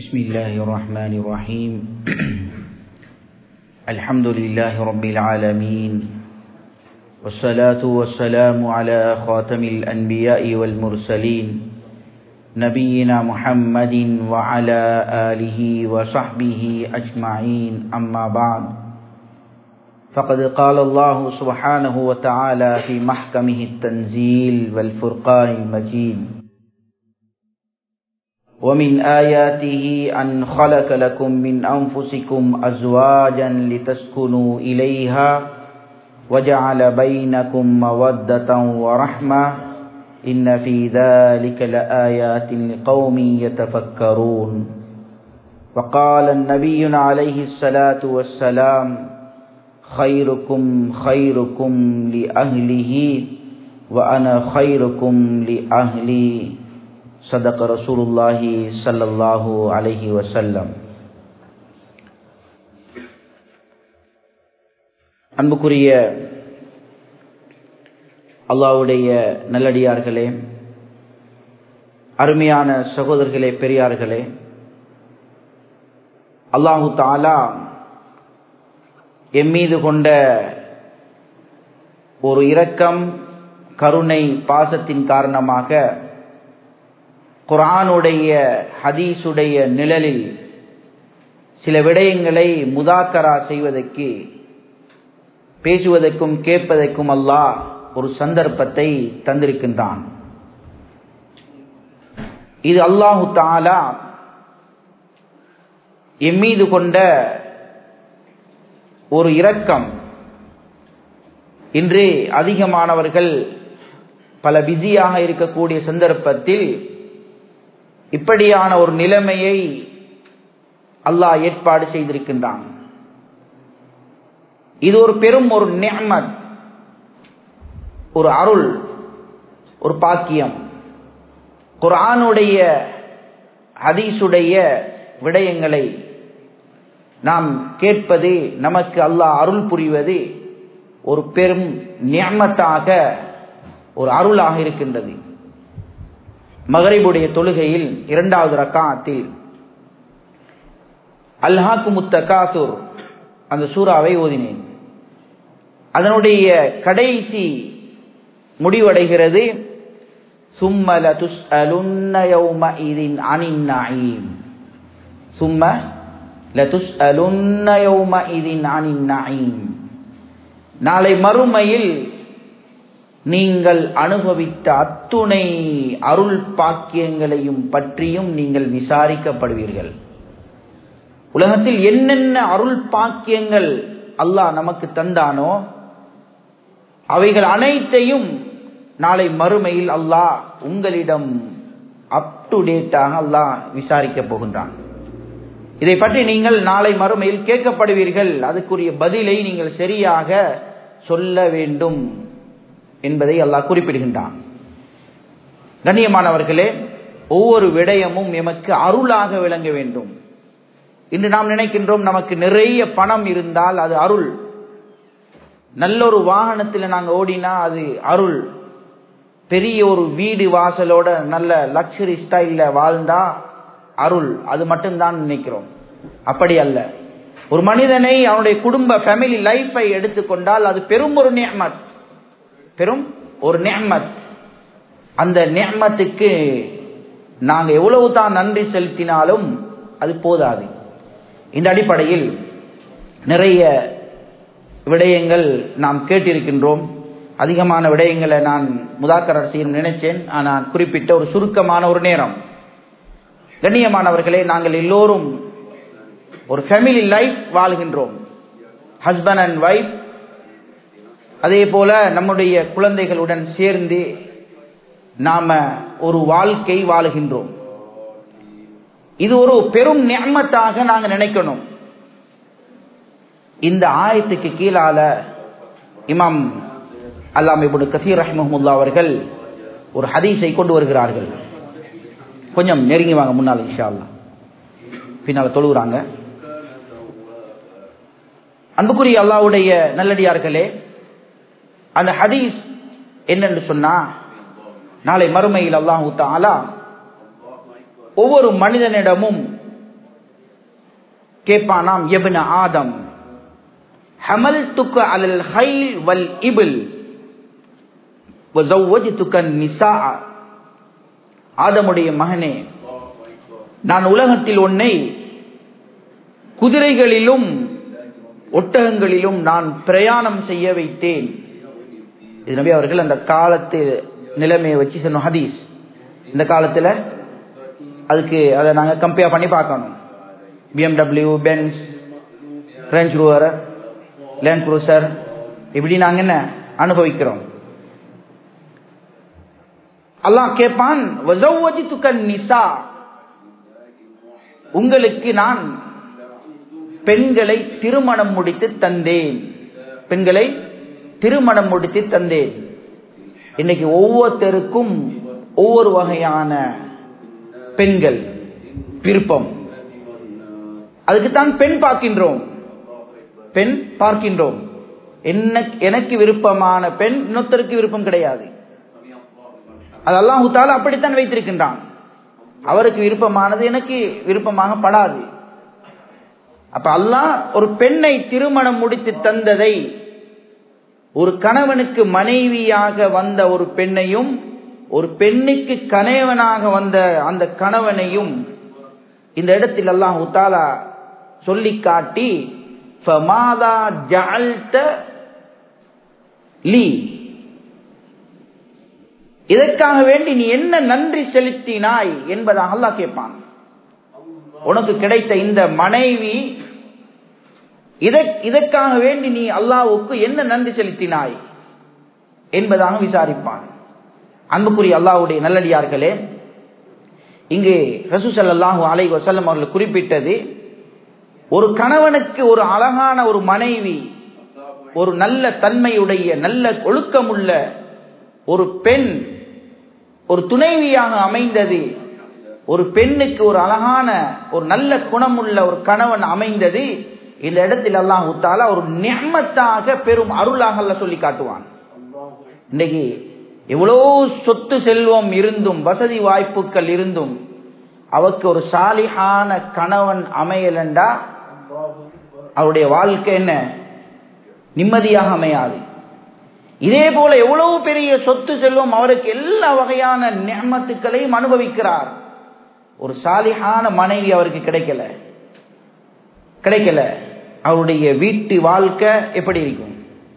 بسم الله الرحمن الرحيم الحمد لله رب العالمين والصلاة والسلام على خاتم الأنبياء والمرسلين نبينا محمد وعلى آله وصحبه أجمعين أما بعد فقد قال الله سبحانه وتعالى في محكمه التنزيل والفرقان المجيد ومن آياته أن خلق لكم من أنفسكم أزواجا لتسكنوا إليها وجعل بينكم مودة ورحمة إن في ذلك لآيات لقوم يتفكرون وقال النبي عليه الصلاة والسلام خيركم خيركم لأهله وأنا خيركم لأهلي صدق رسول الله صلى الله عليه وسلم அன்புக்குரிய அல்லாவுடைய நல்லடியார்களே அருமையான சகோதரர்களே பெரியார்களே அல்லாஹு தாலா எம்மீது கொண்ட ஒரு இரக்கம் கருணை பாசத்தின் காரணமாக குரானுடைய ஹதீஸுடைய நிழலில் சில விடயங்களை முதாக்கரா செய்வதற்கு பேசுவதற்கும் கேட்பதற்கும் அல்லாஹ் ஒரு சந்தர்ப்பத்தை தந்திருக்கின்றான் இது அல்லாஹு தாலா எம்மீது கொண்ட ஒரு இரக்கம் இன்று அதிகமானவர்கள் பல பிஸியாக இருக்கக்கூடிய சந்தர்ப்பத்தில் இப்படியான ஒரு நிலைமையை அல்லாஹ் ஏற்பாடு செய்திருக்கின்றான் இது ஒரு பெரும் ஒரு நியமத் ஒரு அருள் ஒரு பாக்கியம் குரானுடைய ஹதீசுடைய விடயங்களை நாம் கேட்பது நமக்கு அல்லாஹ் அருள் புரிவது ஒரு பெரும் நியமத்தாக ஒரு அருளாக இருக்கின்றது மகரிபுடைய தொழுகையில் இரண்டாவது ரக்காத்தில் அல்ஹாக்கு முத்தகாசூர் அந்த சூறாவை ஓதினேன் அதனுடைய கடைசி முடிவடைகிறது சும்மல துஸ் அலுன்ன இதின் அனின் நயீம் சும்ம லதுஸ் அலுன்ன இதின் அனின் நயீம் நாளை மறுமையில் நீங்கள் அனுபவித்த அத்துணை அருள் பாக்கியங்களையும் பற்றியும் நீங்கள் விசாரிக்கப்படுவீர்கள் உலகத்தில் என்னென்ன அருள் பாக்கியங்கள் அல்லாஹ் நமக்கு தந்தானோ அவைகள் அனைத்தையும் நாளை மறுமையில் அல்லாஹ் உங்களிடம் அப் டு டேட்டாக அல்லாஹ் விசாரிக்க போகின்றான் இதை பற்றி நீங்கள் நாளை மறுமையில் கேட்கப்படுவீர்கள் அதுக்குரிய பதிலை நீங்கள் சரியாக சொல்ல வேண்டும் என்பதை அல்லாஹ் குறிப்பிடுகின்றான் கண்ணியமானவர்களே ஒவ்வொரு விடயமும் எமக்கு அருளாக விளங்க வேண்டும் இன்று நாம் நினைக்கின்றோம் நமக்கு நிறைய பணம் இருந்தால் அது அருள் நல்லொரு வாகனத்தில் நாங்கள் ஓடினா அது அருள் பெரிய ஒரு வீடு வாசலோட நல்ல லக்ஸரி ஸ்டைல்ல வாழ்ந்தா அருள் அது மட்டும்தான் நினைக்கிறோம் அப்படி அல்ல ஒரு மனிதனை அவனுடைய குடும்ப ஃபேமிலி லைஃபை எடுத்துக்கொண்டால் அது பெரும் ஒரு நியமத் பெரும் ஒரு நேமத் அந்த நேமத்துக்கு நாங்க எவ்வளவு தான் நன்றி செலுத்தினாலும் அது போதாது இந்த அடிப்படையில் நிறைய விடயங்கள் நாம் கேட்டிருக்கின்றோம் அதிகமான விடயங்களை நான் முதாக்கரர் செய்ய நினைச்சேன் ஆனால் குறிப்பிட்ட ஒரு சுருக்கமான ஒரு நேரம் கண்ணியமானவர்களே நாங்கள் எல்லோரும் ஒரு ஃபேமிலி லைஃப் வாழ்கின்றோம் ஹஸ்பண்ட் அண்ட் ஒய்ஃப் அதே போல நம்முடைய குழந்தைகளுடன் சேர்ந்து நாம ஒரு வாழ்க்கை வாழுகின்றோம் இது ஒரு பெரும் நியமத்தாக நாங்க நினைக்கணும் இந்த ஆயத்துக்கு கீழால இமாம் அல்லாம் இபுடு கசீர் ரஹ்மஹமுல்லா அவர்கள் ஒரு ஹதீஸை கொண்டு வருகிறார்கள் கொஞ்சம் நெருங்கி வாங்க முன்னால் இன்ஷா அல்லா பின்னால தொழுகிறாங்க அன்புக்குரிய அல்லாவுடைய நல்லடியார்களே அந்த ஹதீஸ் என்னென்று சொன்னா நாளை மறுமையில் அல்லாஹூ தாலா ஒவ்வொரு மனிதனிடமும் கேட்பானாம் எபின ஆதம் ஹமல் துக்க அலல் ஹைல் வல் இபில் நிசா ஆதமுடைய மகனே நான் உலகத்தில் உன்னை குதிரைகளிலும் ஒட்டகங்களிலும் நான் பிரயாணம் செய்ய வைத்தேன் இது நபி அவர்கள் அந்த காலத்து நிலைமையை வச்சு சொன்ன ஹதீஸ் இந்த காலத்துல அதுக்கு அதை நாங்க கம்பேர் பண்ணி பார்க்கணும் B M W Benz Range Rover Land Cruiser இப்படி நாங்க என்ன அனுபவிக்கிறோம் அல்லாஹ் கேட்பான் நிசா உங்களுக்கு நான் பெண்களை திருமணம் முடித்து தந்தேன் பெண்களை திருமணம் முடித்து தந்தேன் இன்னைக்கு ஒவ்வொருத்தருக்கும் ஒவ்வொரு வகையான பெண்கள் விருப்பம் அதுக்குத்தான் பெண் பார்க்கின்றோம் பெண் பார்க்கின்றோம் என்ன எனக்கு விருப்பமான பெண் இன்னொருத்தருக்கு விருப்பம் கிடையாது அதெல்லாம் தால அப்படித்தான் வைத்திருக்கின்றான் அவருக்கு விருப்பமானது எனக்கு விருப்பமாக படாது அப்ப அல்லாஹ் ஒரு பெண்ணை திருமணம் முடித்து தந்ததை ஒரு கணவனுக்கு மனைவியாக வந்த ஒரு பெண்ணையும் ஒரு பெண்ணுக்கு கணவனாக வந்த அந்த கணவனையும் இந்த இடத்தில் அல்லாஹ் தாலா சொல்லி காட்டி லீ இதற்காக வேண்டி நீ என்ன நன்றி செலுத்தினாய் என்பதாக அல்லாஹ் கேட்பான் உனக்கு கிடைத்த இந்த மனைவி இதற்காக வேண்டி நீ அல்லாவுக்கு என்ன நன்றி செலுத்தினாய் என்பதாக விசாரிப்பான் அன்புக்குரிய அல்லாவுடைய நல்லடியார்களே இங்கு ரசூசல்லாஹு அலை வசல்லம் அவர்கள் குறிப்பிட்டது ஒரு கணவனுக்கு ஒரு அழகான ஒரு மனைவி ஒரு நல்ல தன்மையுடைய நல்ல ஒழுக்கமுள்ள ஒரு பெண் ஒரு துணைவியாக அமைந்தது ஒரு பெண்ணுக்கு ஒரு அழகான ஒரு நல்ல குணமுள்ள ஒரு கணவன் அமைந்தது இந்த இடத்தில் எல்லாம் உத்தால ஒரு நியமத்தாக பெரும் அருளாக சொல்லி காட்டுவான் இன்னைக்கு எவ்வளோ சொத்து செல்வம் இருந்தும் வசதி வாய்ப்புகள் இருந்தும் அவருக்கு ஒரு சாலிகான கணவன் அமையலண்டா அவருடைய வாழ்க்கை என்ன நிம்மதியாக அமையாது இதே போல எவ்வளவு பெரிய சொத்து செல்வம் அவருக்கு எல்லா வகையான நியமத்துக்களையும் அனுபவிக்கிறார் ஒரு சாலிகான மனைவி அவருக்கு கிடைக்கல கிடைக்கல அவருடைய வீட்டு வாழ்க்கை எப்படி இருக்கும்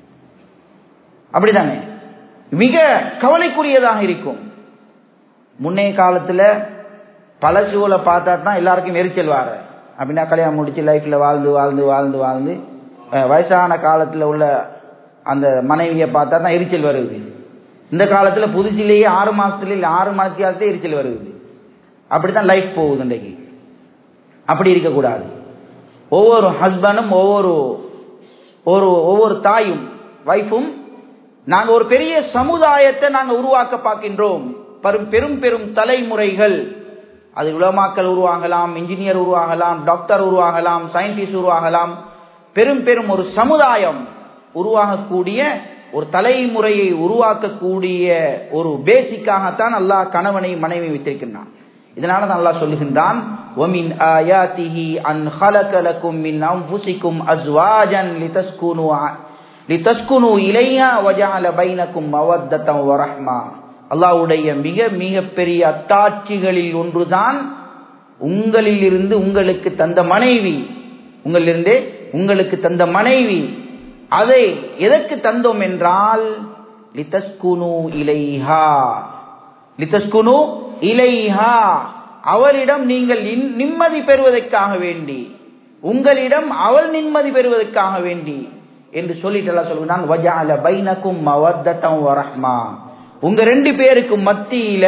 அப்படிதானே மிக கவலைக்குரியதாக இருக்கும் முன்னைய காலத்துல பழசுகளை பார்த்தா தான் எல்லாருக்கும் எரிச்சல் வார அப்படின்னா கல்யாணம் முடிச்சு லைஃப்ல வாழ்ந்து வாழ்ந்து வாழ்ந்து வாழ்ந்து வயசான காலத்துல உள்ள அந்த மனைவியை பார்த்தா தான் எரிச்சல் வருது இந்த காலத்துல புதுசிலேயே ஆறு மாசத்துல இல்ல ஆறு மாசத்தியாலே எரிச்சல் வருது அப்படித்தான் லைஃப் போகுது இன்றைக்கு அப்படி இருக்கக்கூடாது ஒவ்வொரு ஹஸ்பண்டும் ஒவ்வொரு ஒரு ஒவ்வொரு தாயும் வைஃபும் நாங்க ஒரு பெரிய சமுதாயத்தை நாங்க உருவாக்க பார்க்கின்றோம் பெரும் பெரும் தலைமுறைகள் அது உலமாக்கல் உருவாகலாம் இன்ஜினியர் உருவாகலாம் டாக்டர் உருவாகலாம் சயின்டிஸ்ட் உருவாகலாம் பெரும் பெரும் ஒரு சமுதாயம் உருவாகக்கூடிய ஒரு தலைமுறையை உருவாக்கக்கூடிய ஒரு பேசிக்காகத்தான் அல்லாஹ் கணவனை மனைவி வைத்திருக்கின்றான் இதனால தான் அல்லாஹ் சொல்லுகின்றான் وَمِنْ آيَاتِهِ أَنْ خَلَقَ لَكُم مِّنْ أَنفُسِكُمْ أَزْوَاجًا لِتَسْكُنُوا لِتَسْكُنُوا إِلَيْهَا وَجَعَلَ بَيْنَكُم مَّوَدَّةً وَرَحْمَةً அல்லாஹ்வுடைய மிக மிக பெரிய அத்தாட்சிகளில் ஒன்றுதான் உங்களில் இருந்து உங்களுக்கு தந்த மனைவி உங்களிலிருந்து உங்களுக்கு தந்த மனைவி அதை எதற்கு தந்தோம் என்றால் லிதஸ்குனு இலைஹா லிதஸ்குனு இலைஹா அவளிடம் நீங்கள் நிம்மதி பெறுவதற்காக வேண்டி உங்களிடம் அவள் நிம்மதி பெறுவதற்காக வேண்டி என்று சொல்லிட்டு சொல்லுகிறான் வஜால பைனக்கும் மவத்தம் வரஹ்மா உங்க ரெண்டு பேருக்கும் மத்தியில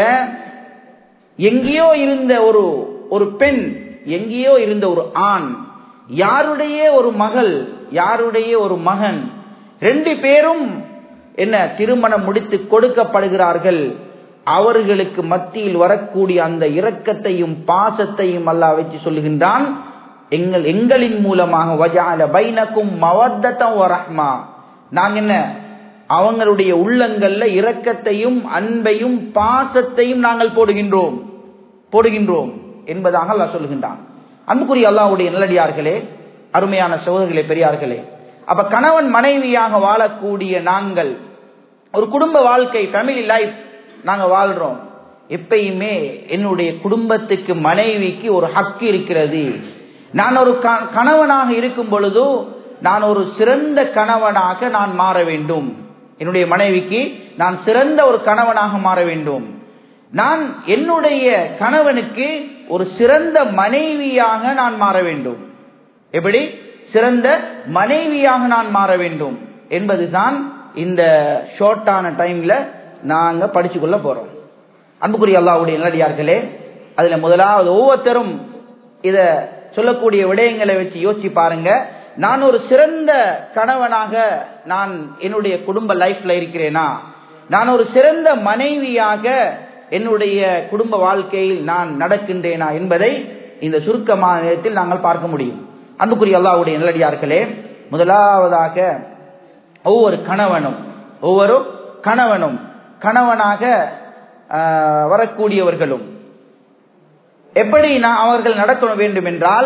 எங்கேயோ இருந்த ஒரு ஒரு பெண் எங்கேயோ இருந்த ஒரு ஆண் யாருடைய ஒரு மகள் யாருடைய ஒரு மகன் ரெண்டு பேரும் என்ன திருமணம் முடித்து கொடுக்கப்படுகிறார்கள் அவர்களுக்கு மத்தியில் வரக்கூடிய அந்த இரக்கத்தையும் பாசத்தையும் அல்லாஹ் வச்சு சொல்லுகின்றான் எங்கள் எங்களின் மூலமாக வஜால பைனக்கும் மவத்தம் வரஹ்மா நாங்க என்ன அவங்களுடைய உள்ளங்கள்ல இரக்கத்தையும் அன்பையும் பாசத்தையும் நாங்கள் போடுகின்றோம் போடுகின்றோம் என்பதாக அல்லாஹ் சொல்லுகின்றான் அன்புக்குரிய அல்லாஹ்வுடைய நல்லடியார்களே அருமையான சகோதரர்களே பெரியார்களே அப்ப கணவன் மனைவியாக வாழக்கூடிய நாங்கள் ஒரு குடும்ப வாழ்க்கை ஃபேமிலி லைஃப் நாங்க வாழ்றோம் எப்பயுமே என்னுடைய குடும்பத்துக்கு மனைவிக்கு ஒரு ஹக்கு இருக்கிறது நான் ஒரு க- கணவனாக இருக்கும் பொழுதோ நான் ஒரு சிறந்த கணவனாக நான் மாற வேண்டும் என்னுடைய மனைவிக்கு நான் சிறந்த ஒரு கணவனாக மாற வேண்டும் நான் என்னுடைய கணவனுக்கு ஒரு சிறந்த மனைவியாக நான் மாற வேண்டும் எப்படி சிறந்த மனைவியாக நான் மாற வேண்டும் என்பதுதான் இந்த ஷார்ட்டான டைம்ல நாங்க படிச்சு கொள்ள போறோம் அன்புக்குரிய அல்லாஹ்வுடைய நல்லடியார்களே அதுல முதலாவது ஒவ்வொருத்தரும் இத சொல்லக்கூடிய விடயங்களை வச்சு யோசிச்சு பாருங்க நான் ஒரு சிறந்த கணவனாக நான் என்னுடைய குடும்ப லைஃப்ல இருக்கிறேனா நான் ஒரு சிறந்த மனைவியாக என்னுடைய குடும்ப வாழ்க்கையில் நான் நடக்கின்றேனா என்பதை இந்த சுருக்கமான நேரத்தில் நாங்கள் பார்க்க முடியும் அன்புக்குரிய அல்லாஹ்வுடைய நல்லடியார்களே முதலாவதாக ஒவ்வொரு கணவனும் ஒவ்வொரு கணவனும் கணவனாக ஆஹ், வரக்கூடியவர்களும் எப்படி நான் அவர்கள் நடக்க வேண்டும் என்றால்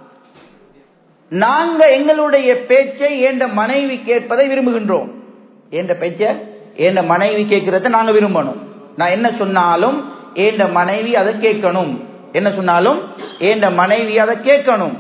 நாங்க எங்களுடைய பேச்சை என்ற மனைவி கேட்பதை விரும்புகின்றோம் என்ற பேச்சை என்ற மனைவி கேட்கிறத நாங்க விரும்பணும் நான் என்ன சொன்னாலும் என்ற மனைவி அதை கேட்கணும் என்ன சொன்னாலும் என்ற மனைவி அதை கேட்கணும்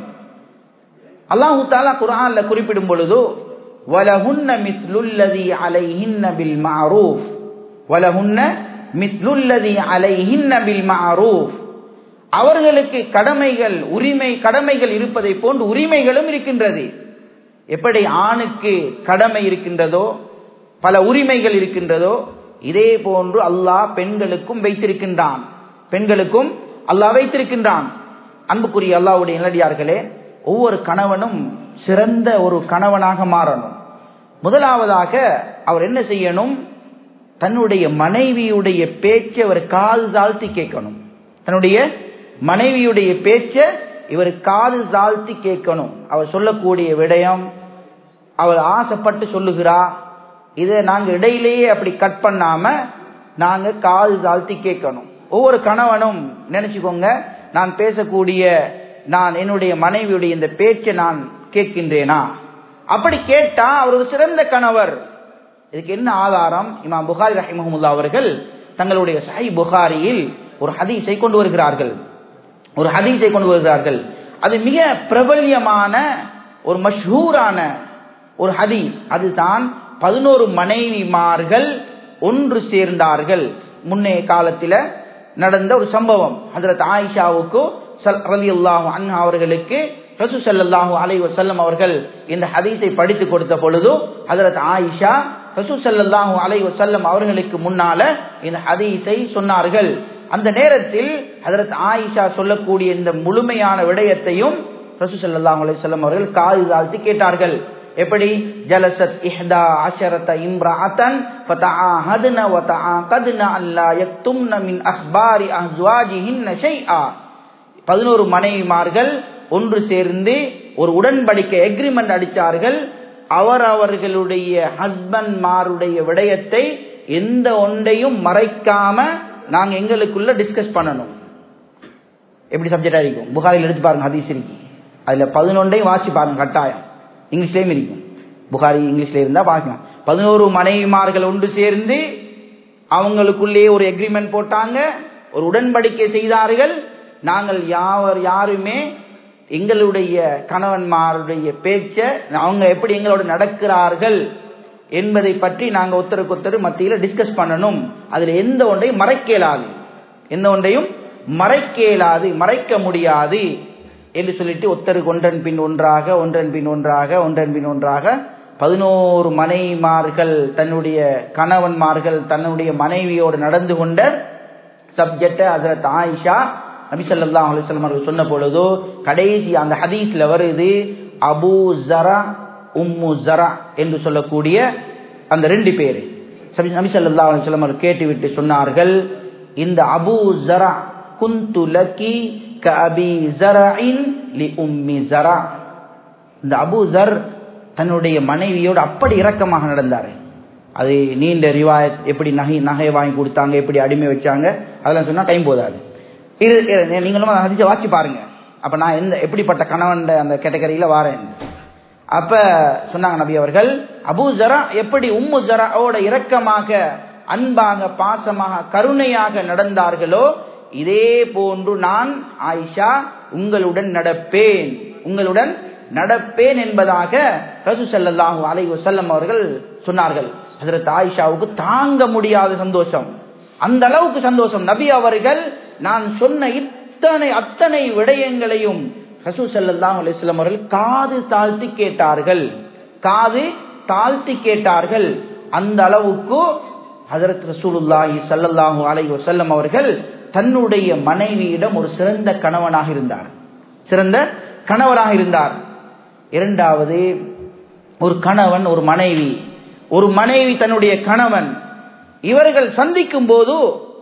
அல்லாஹு தாலா குர்ஆன்ல குறிப்பிடும் பொழுது வலஹுன்ன மிஸ்லுல்லதி அலைஹின்ன பில் மஅரூஃப் வலஹுன்ன மிஸ்லுல்லதி அலைஹின்ன பில் மஅரூஃப் அவர்களுக்கு கடமைகள் உரிமை கடமைகள் இருப்பதை போன்று உரிமைகளும் இருக்கின்றது எப்படி ஆணுக்கு கடமை இருக்கின்றதோ பல உரிமைகள் இருக்கின்றதோ இதே போன்று அல்லாஹ் பெண்களுக்கும் வைத்திருக்கின்றான் பெண்களுக்கும் அல்லாஹ் வைத்திருக்கின்றான் அன்புக்குரிய அல்லாஹ்வுடைய நல்லடியார்களே ஒவ்வொரு கணவனும் சிறந்த ஒரு கணவனாக மாறணும் முதலாவதாக அவர் என்ன செய்யணும் தன்னுடைய மனைவியுடைய பேச்சை அவர் காது தாழ்த்தி கேட்கணும் தன்னுடைய மனைவியுடைய பேச்சை இவர் காது தாழ்த்தி கேட்கணும் அவர் சொல்லக்கூடிய விடயம் அவர் ஆசைப்பட்டு சொல்லுகிறா இதை நாங்க இடையிலேயே அப்படி கட் பண்ணாம நாங்க காது தாழ்த்தி கேட்கணும் ஒவ்வொரு கணவனும் நினைச்சுக்கோங்க நான் பேசக்கூடிய நான் என்னுடைய மனைவியுடைய இந்த பேச்சை நான் கேட்கின்றேனா அப்படி கேட்டா அவர் ஒரு சிறந்த கணவர் இதுக்கு என்ன ஆதாரம் இமாம் புகாரி ரஹிமஹமுல்லா அவர்கள் தங்களுடைய சஹி புகாரியில் ஒரு ஹதீஸை கொண்டு வருகிறார்கள் ஒரு ஹதீஸை கொண்டு வருகிறார்கள் அது மிக பிரபல்யமான ஒரு மஷ்ஹூரான ஒரு ஹதீஸ் அதுதான் பதினோரு மனைவிமார்கள் ஒன்று சேர்ந்தார்கள் முன்னைய காலத்தில் நடந்த ஒரு சம்பவம் ஹஜரத் ஆயிஷாவுக்கு ரலியல்லாஹு அன்ஹா அவர்களுக்கு ரசூ ஸல்லல்லாஹு அலைஹி வஸல்லம் அவர்கள் இந்த ஹதீஸை படித்து கொடுத்த பொழுது ஹஜரத் ஆயிஷா ரசூ ஸல்லல்லாஹு அலைஹி வஸல்லம் அவர்களுக்கு முன்னால இந்த ஹதீஸை சொன்னார்கள் அந்த நேரத்தில் ஹஜரத் ஆயிஷா சொல்லக்கூடிய இந்த முழுமையான விடயத்தையும் ரசூ ஸல்லல்லாஹு அலைஹி வஸல்லம் அவர்கள் காது தாழ்த்தி கேட்டார்கள் எப்படி ஜலசத் இஹ்தா அஷரத இம்ராஅத்தன் ஃபதஆஹதுன வதஆகதுன அல்லா யக்தும்ன மின் அஹ்பாரி அஸ்வாஜிஹின்ன ஷைஆ பதினோரு மனைவிமார்கள் ஒன்று சேர்ந்து ஒரு உடன்படிக்கை எக்ரிமெண்ட் அடித்தார்கள் அவர் அவர்களுடைய ஹஸ்பண்ட்மாருடைய விடயத்தை எந்த ஒன்றையும் மறைக்காம நாங்க எங்களுக்குள்ள டிஸ்கஸ் பண்ணணும் எப்படி சப்ஜெக்டா இருக்கும் புகாரில் எடுத்து பாருங்க ஹதீஸ் இருக்கு அதுல பதினொன்றையும் வாசி பாருங்க கட்டாயம் இங்கிலீஷ்லயும் இருக்கும் புகாரி இங்கிலீஷ்ல இருந்தா பார்க்கலாம் பதினோரு மனைவிமார்கள் ஒன்று சேர்ந்து அவங்களுக்குள்ளே ஒரு எக்ரிமெண்ட் போட்டாங்க ஒரு உடன்படிக்கை செய்தார்கள் நாங்கள் யாவர் யாருமே எங்களுடைய கணவன்மாருடைய பேச்ச அவங்க எப்படி எங்களோட நடக்கிறார்கள் என்பதை பற்றி நாங்க ஒருத்தருக்கு ஒருத்தர் மத்தியில டிஸ்கஸ் பண்ணணும் அதுல எந்த ஒன்றையும் மறைக்க இயலாது எந்த ஒன்றையும் மறைக்க இயலாது மறைக்க முடியாது என்று சொல்லிட்டு ஒருத்தருக்கு ஒன்றன் பின் ஒன்றாக ஒன்றன் பின் ஒன்றாக ஒன்றன் பின் ஒன்றாக பதினோரு மனைவிமார்கள் தன்னுடைய கணவன்மார்கள் தன்னுடைய மனைவியோடு நடந்து கொண்ட சப்ஜெக்ட ஹசரத் ஆயிஷா நபி ஸல்லல்லாஹு அலைஹி வஸல்லம் அவர்கள் சொன்ன பொழுது கடைசி அந்த ஹதீஸ்ல வருது அபூ ஜரா உம்மு ஜரா என்று சொல்லக்கூடிய அந்த ரெண்டு பேர் நபி ஸல்லல்லாஹு அலைஹி வஸல்லம் அவர்கள் கேட்டுவிட்டு சொன்னார்கள் இந்த அபூ ஜரா குந்து லக்கி கஅபி ஜரஇன் லி உம்மி ஜரா இந்த அபூ ஜர் தன்னுடைய மனைவியோடு அப்படி இரக்கமாக நடந்தார் அது நீண்ட ரிவாயத் எப்படி நகை நகையை வாங்கி கொடுத்தாங்க எப்படி அடிமை வச்சாங்க அதெல்லாம் சொன்னா டைம் போதாது இது நீங்களும் ஹதிச்ச வாசி பாருங்க அப்ப நான் எந்த எப்படிப்பட்ட கணவன் அந்த கேட்டகரியில வாரேன் அப்ப சொன்னாங்க நபி அவர்கள் அபு ஜரா எப்படி உம்மு ஜராவோட இரக்கமாக அன்பாக பாசமாக கருணையாக நடந்தார்களோ இதே போன்று நான் ஆயிஷா உங்களுடன் நடப்பேன் உங்களுடன் நடப்பேன் என்பதாக ரசூ ஸல்லல்லாஹு அலைஹி வஸல்லம் அவர்கள் சொன்னார்கள் ஹஜரத் ஆயிஷாவுக்கு தாங்க முடியாத சந்தோஷம் அந்த அளவுக்கு சந்தோஷம் நபி அவர்கள் நான் சொன்ன இத்தனை அத்தனை விடயங்களையும் ரசூ ஸல்லல்லாஹு அலைஹி வஸல்லம் அவர்கள் காது தாழ்த்தி கேட்டார்கள் காது தாழ்த்தி கேட்டார்கள் அந்த அளவுக்கு ஹஜரத் ரசூலுல்லாஹி ஸல்லல்லாஹு அலைஹி வஸல்லம் அவர்கள் தன்னுடைய மனைவியிடம் ஒரு சிறந்த கணவனாக இருந்தார் சிறந்த கணவராக இருந்தார் இரண்டாவது ஒரு கணவன் ஒரு மனைவி ஒரு மனைவி தன்னுடைய கணவன் இவர்கள் சந்திக்கும் போது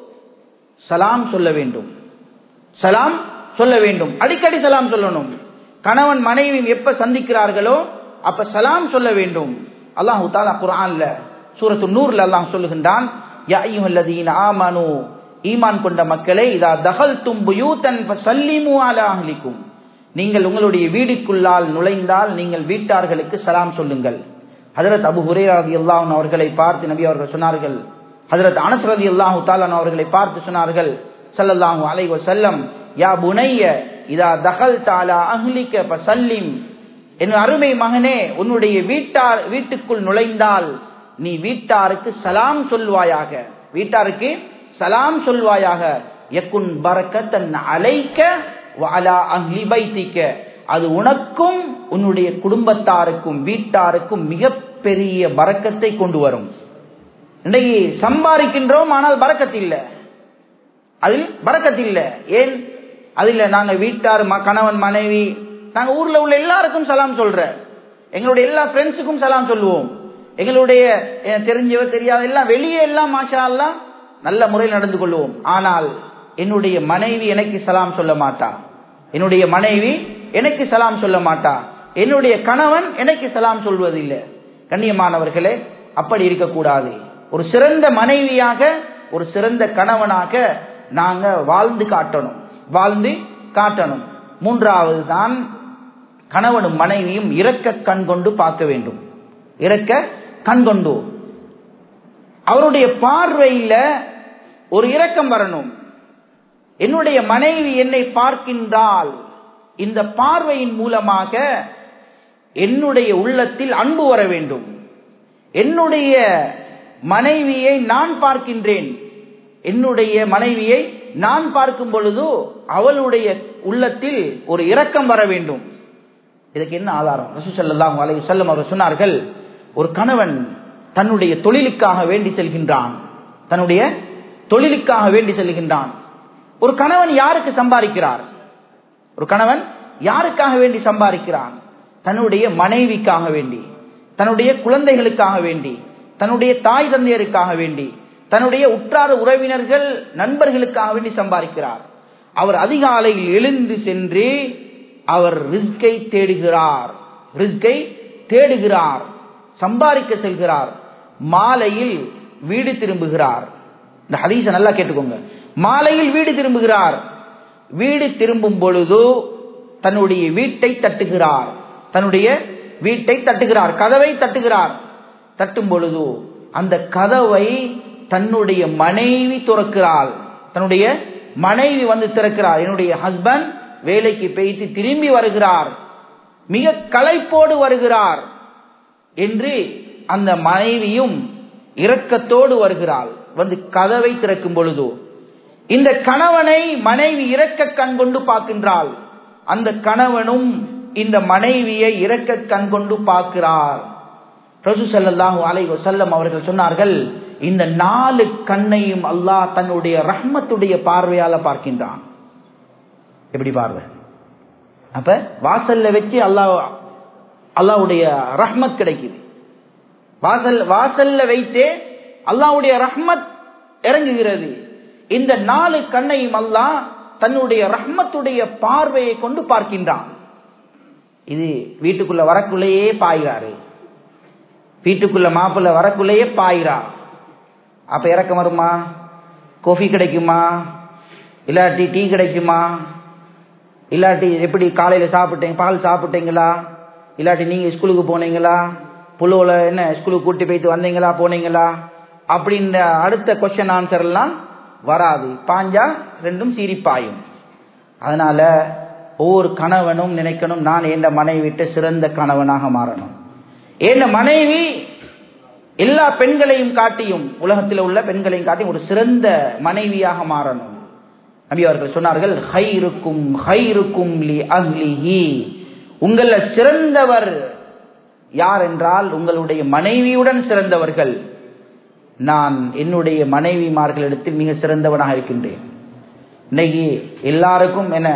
சலாம் சொல்ல வேண்டும் சலாம் சொல்ல வேண்டும் அடிக்கடி சலாம் சொல்லணும் கணவன் மனைவி எப்ப சந்திக்கிறார்களோ அப்ப சலாம் சொல்ல வேண்டும் அல்லாஹு தாலா குர்ஆன்ல சூரத்து நூர்ல அல்லாஹ் சொல்லுகின்றான் யா அய்யுஹல்லதீன ஆமனு ஈமான் கொண்ட மக்களே இதா தகல்தும் புயூதன் ஃபசல்லிமு அலா அஹ்லிக்கும் நீங்கள் உங்களுடைய வீடுக்குள்ளால் நுழைந்தால் நீங்கள் வீட்டார்களுக்கு சலாம் சொல்லுங்கள் ஹஜரத் அபு ஹுரேரா ரலியல்லாஹு அவர்களை பார்த்து நபி அவர்கள் சொன்னார்கள் ஹஜரத் அனஸ் ரலியல்லாஹு தஆலா அவர்களை பார்த்து சொன்னார்கள் ஸல்லல்லாஹு அலைஹி வஸல்லம் யா புனைய இதா தகல்த அலா அஹ்லிக ஃபசல்லிம் என் அருமை மகனே உன்னுடைய வீட்டார் வீட்டுக்குள் நுழைந்தால் நீ வீட்டாருக்கு சலாம் சொல்வாயாக வீட்டாருக்கு சலாம் சொல்வாயாக யக்குன் பரக்கத்தன் அலைக்க வஅலா அஹ்லி பைத்திக்க அது உனக்கும் உன்னுடைய குடும்பத்தாருக்கும் வீட்டாருக்கும் மிகப்பெரிய பறக்கத்தை கொண்டு வரும் இன்றைக்கு சம்பாதிக்கின்றோம் ஆனால் பறக்கத்து இல்லை அதில் பறக்கத்து இல்லை ஏன் அதில் நாங்க வீட்டார் ம- கணவன் மனைவி நாங்க ஊர்ல உள்ள எல்லாருக்கும் சலாம் சொல்ற எங்களுடைய எல்லா ஃப்ரெண்ட்ஸுக்கும் சலாம் சொல்லுவோம் எங்களுடைய அஹ், தெரிஞ்சவர் தெரியாத எல்லாம் வெளியே எல்லாம் மாஷா அல்லாஹ் நல்ல முறையில் நடந்து கொள்வோம் ஆனால் என்னுடைய மனைவி எனக்கு சலாம் சொல்ல மாட்டா என்னுடைய மனைவி எனக்கு சலாம் சொல்ல மாட்டா என்னுடைய கணவன் எனக்கு சலாம் சொல்வதில்லை கண்ணியமானவர்களே அப்படி இருக்கக்கூடாது ஒரு சிறந்த மனைவியாக ஒரு சிறந்த கணவனாக நாங்க வாழ்ந்து காட்டணும் வாழ்ந்து காட்டணும் மூன்றாவது தான் கணவனும் மனைவியும் இரக்க கண் கொண்டு பார்க்க வேண்டும் இரக்க கண் கொண்டு அவருடைய பார்வையில ஒரு இரக்கம் வரணும் என்னுடைய மனைவி என்னை பார்க்கின்றால் இந்த பார்வையின் மூலமாக என்னுடைய உள்ளத்தில் அன்பு வர வேண்டும் என்னுடைய மனைவியை நான் பார்க்கின்றேன் என்னுடைய மனைவியை நான் பார்க்கும் பொழுது அவளுடைய உள்ளத்தில் ஒரு இரக்கம் வர வேண்டும் இதுக்கு என்ன ஆதாரம் ரசூ ஸல்லல்லாஹு அலைஹி வஸல்லம் அவர்கள் சொன்னார்கள் ஒரு கணவன் தன்னுடைய தொழிலுக்காக வேண்டி செல்கின்றான் தன்னுடைய தொழிலுக்காக வேண்டி செல்கின்றான் ஒரு கணவன் யாருக்கு சம்பாதிக்கிறார் ஒரு கணவன் யாருக்காக வேண்டி சம்பாதிக்கிறான் தன்னுடைய மனைவிக்காக வேண்டி தன்னுடைய குழந்தைகளுக்காக வேண்டி தன்னுடைய தாய் தந்தையருக்காக வேண்டி தன்னுடைய உற்றார் உறவினர்கள் நண்பர்களுக்காக வேண்டி சம்பாதிக்கிறார் அவர் அதிகாலையில் எழுந்து சென்று அவர் ரிஸ்கை தேடுகிறார் ரிஸ்கை தேடுகிறார் சம்பாதிக்க செல்கிறார் மாலையில் வீடு திரும்புகிறார் இந்த ஹதீஸை நல்லா கேட்டுக்கோங்க மாலையில் வீடு திரும்புகிறார் வீடு திரும்பும் பொழுது தன்னுடைய வீட்டை தட்டுகிறார் தன்னுடைய வீட்டை தட்டுகிறார் கதவை தட்டுகிறார் தட்டும் பொழுது அந்த கதவை தன்னுடைய மனைவி துறக்கிறாள் தன்னுடைய மனைவி வந்து திறக்கிறார் என்னுடைய ஹஸ்பண்ட் வேலைக்கு போயிட்டு திரும்பி வருகிறார் மிக களைப்போடு வருகிறார் என்று அந்த மனைவியும் இரக்கத்தோடு வருகிறாள் வந்து கதவை திறக்கும் பொழுது இந்த கணவனை மனைவி இரக்க கண் கொண்டு பார்க்கின்றாள் அந்த கணவனும் இந்த மனைவியை இரக்க கண் கொண்டு பார்க்கிறார் ரசூ ஸல்லல்லாஹு அலைஹி வஸல்லம் அவர்கள் சொன்னார்கள் இந்த நாலு கண்ணையும் அல்லாஹ் தன்னுடைய ரஹ்மத்துடைய பார்வையால பார்க்கின்றான் எப்படி பார்வை அப்ப வாசல்ல வச்சு அல்லாஹ் அல்லாஹ்வுடைய ரஹ்மத் கிடைக்குது வாசல் வாசல்ல வைத்தே அல்லாஹ்வுடைய ரஹ்மத் இறங்குகிறது இந்த நாலு கண்ணையும் அல்லாஹ் தன்னுடைய ரஹ்மத்துடைய பார்வையை கொண்டு பார்க்கின்றான் இது வீட்டுக்குள்ள வரக்குள்ளேயே பாய்கிறாரு வீட்டுக்குள்ள மாப்பிள்ள வரக்குள்ளேயே பாயிரா அப்ப இறக்கம் வருமா கோஃபி கிடைக்குமா இல்லாட்டி டீ கிடைக்குமா இல்லாட்டி எப்படி காலையில சாப்பிட்டீங்க பகல் சாப்பிட்டீங்களா இல்லாட்டி நீங்க ஸ்கூலுக்கு போனீங்களா புள்ளுவல என்ன ஸ்கூலுக்கு கூட்டி போயிட்டு வந்தீங்களா போனீங்களா அப்படின்ற அடுத்த கொஸ்டின் ஆன்சர் எல்லாம் வராது பாஞ்சா ரெண்டும் சீரிப்பாயும் அதனால ஒவ்வொரு கணவனும் நினைக்கணும் நான் என் மனைவி விட்டு சிறந்த கணவனாக மாறணும் என் மனைவி எல்லா பெண்களையும் காட்டியும் உலகத்தில் உள்ள பெண்களையும் காட்டியும் ஒரு சிறந்த மனைவியாக மாறணும் நபி அவர்கள் சொன்னார்கள் ஹைருக்கும் ஹைருக்கும் லி அஹ்லிஹி உங்கள சிறந்தவர் யார் என்றால் உங்களுடைய மனைவியுடன் சிறந்தவர்கள் நான் என்னுடைய மனைவிமார்களிடத்தில் மிக சிறந்தவனாக இருக்கின்றேன் இன்னைக்கு எல்லாருக்கும் என்ன